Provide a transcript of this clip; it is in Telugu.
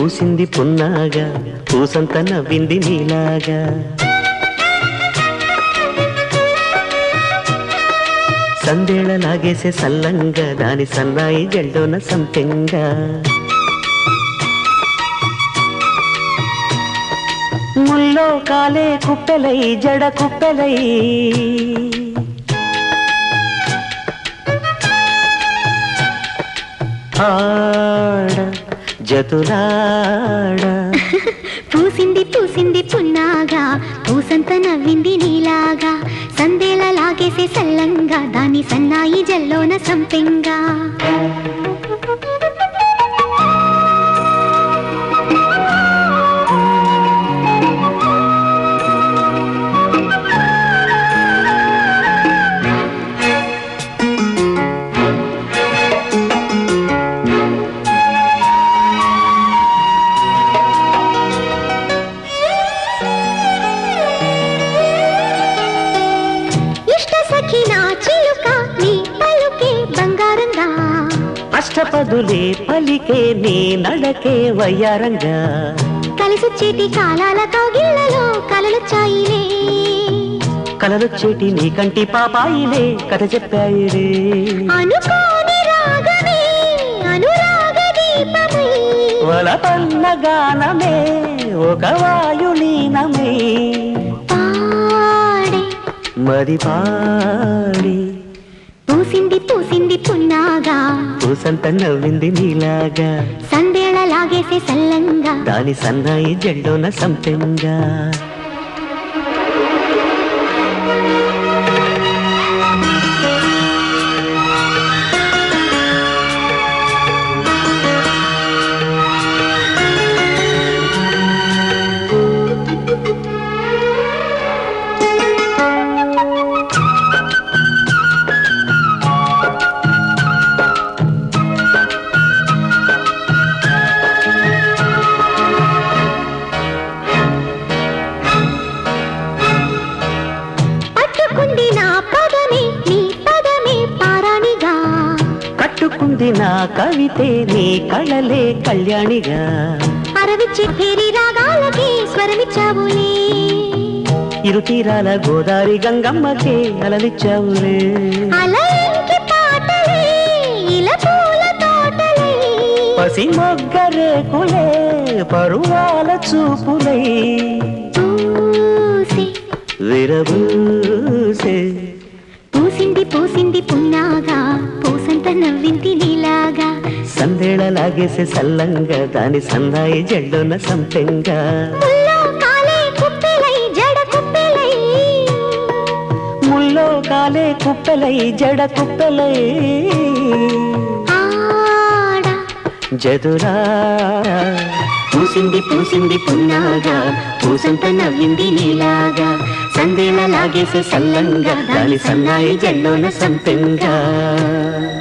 పూసింది పున్నాగా పూసంత నవ్వింది నీలాగా సందేళ లాగేసే సల్లంగా దాని సన్నాయి జల్డోన సంపెంగా ముల్లో కాలే కుప్పెలై జడ కుప్పెలై ఆడ జతులాడ పూసింది పూసింది పున్నాగా పూసంత నవ్వింది నీలాగా సందేల లాగేసే సల్లంగా దాని సన్నాయి జల్లోన సంపెంగా ఇష్ట సఖి నా చిలుక నీ పలుకే బంగారంగా అష్టపదులే పలికే నీ నడకే వయ్యారంగా కలిసొచ్చేటి కాలాల కౌగిళ్లలో కలలొచ్చాయిలే కలలొచ్చేటి నీ కంటి పాపాయిలే కథ చెప్పాయిలే అనుకోని రాగమే అనురాగ దీపమై వలపన్న గానమే ఒక వాయులీనమే పాడే మరి పాడి పూసింది పూసింది పున్నాగా పూసంత నవ్వింది నీలాగా సందేళ లాగేసే సల్లంగా దాని సన్నాయి జెండోన సంపెంగా పట్టుకుంది నా పదమే నీ పదమే పారాణిగా కట్టుకుంది నా కవితే నీ కళలే కళ్యాణిగా అరవిచ్చి ఫేరి రాగాలకి స్వరమిచ్చావులే ఇరు తీరాల గోదారి గంగమ్మకే అలలిచ్చావులే అలయంకి పాటలే ఇలా పూల తోటలే పసి మొగ్గరేకులే పరువాల చూపులై పూసి విరబూసే పూసింది పూసింది పున్నాగా పూసంత నవ్వింది నీలాగా సందేళ లాగేసే సల్లంగా దాని సన్నాయి జల్లున సంపెంగా ముల్లో కాలే కుప్పెలై జడ కుప్పెలై ముల్లో కాలే కుప్పెలై జడ కుప్పెలై ఆడ జదురా పూసింది పూసింది పున్నాగా పూసంత నవ్వింది నీలాగా సందేళ లాగేసే సల్లంగా దాని సన్నాయి జల్లున సంపెంగా